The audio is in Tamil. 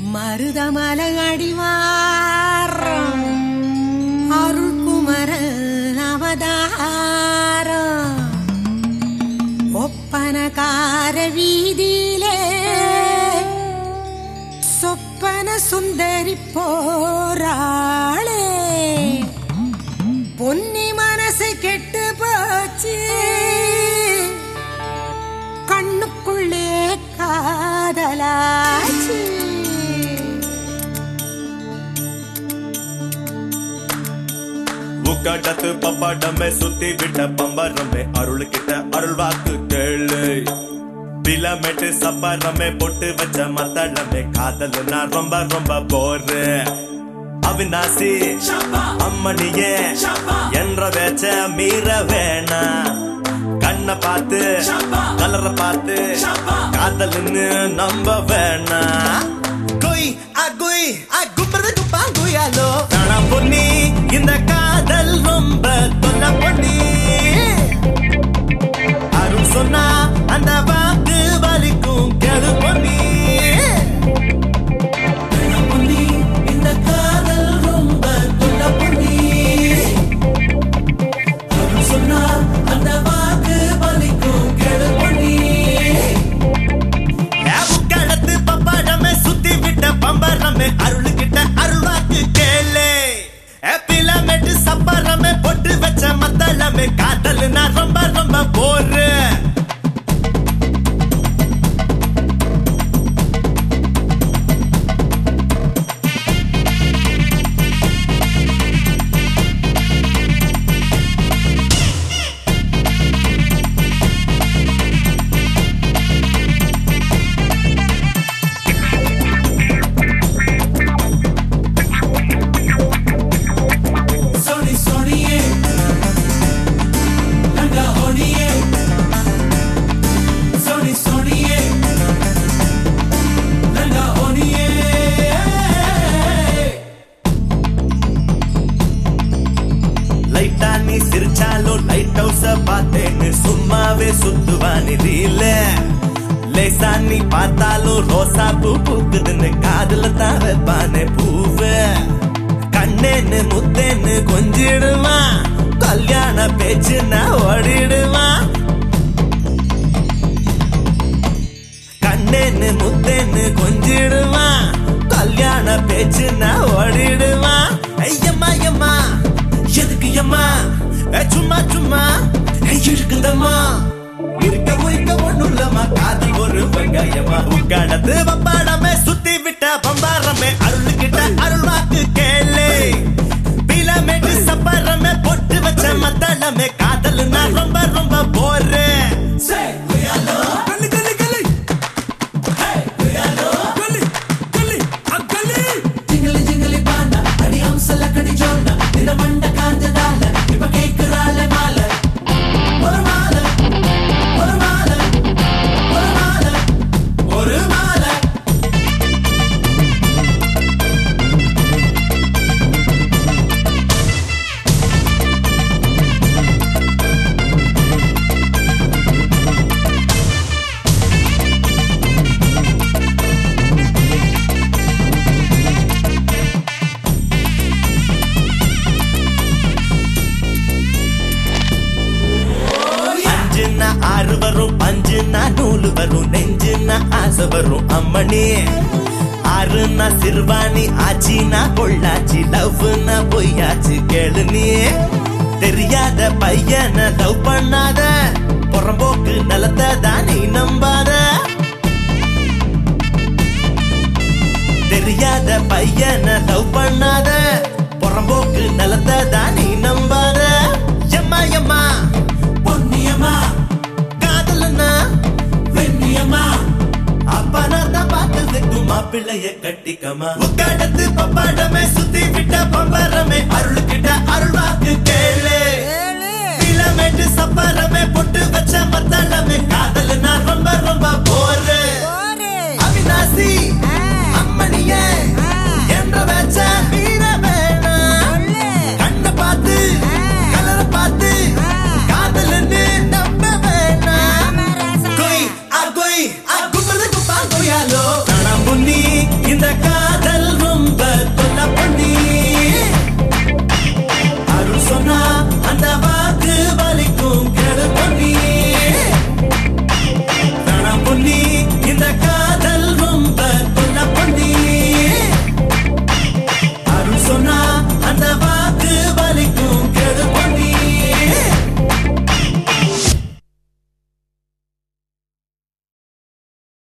மருதமல அடிவாரம் அருள்குமர அவதாரம் ஒப்பனகார வீதியிலே சொப்பன சுந்தரி போராளே பொன்னி மனசு கெட்டு போச்சு கண்ணுக்குள்ளே காதலாச்சு உக்காட்டத்து பப்பாட்டமே சுத்தி விட்ட பம்பரமே அருள் கிட்ட அருள் வாக்கு கேளு பிலமெட்டு சப்பரமே பொட்டு வச்ச மத்தளமே காதல் நான் ரொம்ப ரொம்ப போரு அவிநாசி அம்மணியே என்ற வேச்ச மீற வேணா கண்ணை பார்த்து கலரை பார்த்து காதல்னு நம்ப வேணா குய் அ குய் அ குப்பறது குப்பா குயாலோ தானா பொன்னி இந்த காதல் ரொம்ப தொல்ல பொன்னி அருள் சொன்னா அந்த வாக்கு வலிக்கும் கெடு பொன்னி தானா பொன்னி, இந்த காதல் ரொம்ப தொல்ல பொன்னி. அருள் சொன்னா அந்த வாக்கு வலிக்கும் கெடு பொன்னி. ஏவுக்காலத்து பப்பாடமே சுத்தி விட்ட பம்பரமே அருளுகிட்ட அருள்வாக்கு கேளே பிலமெட்டு சப்பரமே பொட்டு வச்ச மத்தளமே காதல் நான் ரொம்ப ரொம்ப bore Sony Sony Nanga Honi Sony Sony Nanga Honi லைட்டா நீ சிரிச்சாலும் லைட் ஹவுஸ பார்த்தேன்னு சும்மாவே சுத்துவானி ரீல லேசா நீ பார்த்தாலும் ரோசா பூ பூக்குதுன்னு காதுல தான் வைப்பானே பூவு கண்ணேன்னு முத்தேன்னு கொஞ்சிடுவான் கல்யாண பேச்சுன்னா ஓடிடுவான் கண்ணேன்னு முத்தேன்னு கொஞ்சிடுவான் கல்யாண பேச்சுன்னா ஓடிடுவான் ஐயம்மா ஐயம்மா எதுக்கு அம்மா ஏ, சும்மா சும்மா ஏ, இருக்குதம்மா இருக்க உரிக்க ஒண்ணுல்லம்மா காதல் ஒரு வெங்காயமா உட்காடத்து வப்பாடமே சுத்தி விட்ட பம்பாரமே அருள்கிட்ட அருள் வாக்கு கேளு பிலமேட்டு சப்பரமே பொட்டு வச்ச மத்தளமே காதல் நான் ரொம்ப ரொம்ப போறேன் Say Guyalo Gully Gully Gully Hey Guyalo Gully Gully Gully Jingly Jingly Banda Adi Amsala Kadi Jonna Nina Manda Kanjadala Ipa Kekurale Mala ஒரு மாலை ஒரு மாலை ஒரு மாலை ஒரு மாலை அஞ்சுன்னா ஆறு வரும் பஞ்சுன்னா நூலு வரும் நெஞ்சுன்னா ஆசை வரும் அம்மணி ஆறுனா சிறுவாணி ஆச்சினா பொள்ளாச்சி லவ்னா பொய்யாச்சு கேளு நீ தெரியாத பையனை லவ் பண்ணாத புறம்போக்கு நிலத்தை தான் நீ நம்பாத தெரியாத பையனை லவ் பண்ணாத புறம்போக்கு நிலத்தை தான் நீ நம்பாத எம்மா எம்மா பொன்னியம்மா காதலன்னா வெண்ணியம்மா அப்பா நான் தான் பார்த்ததுக்கு மாப்பிள்ளைய கட்டிக்கமா உக்காடத்து பப்பாடமே சுத்தி விட்ட பம்பரமே அருள்கிட்ட அருள்வாக்கு கேளு கிலோமீட்டர் சப்பரமே பொட்டு வச்ச மத்தளமே காதல் நான் ரொம்ப ரொம்ப போறேன்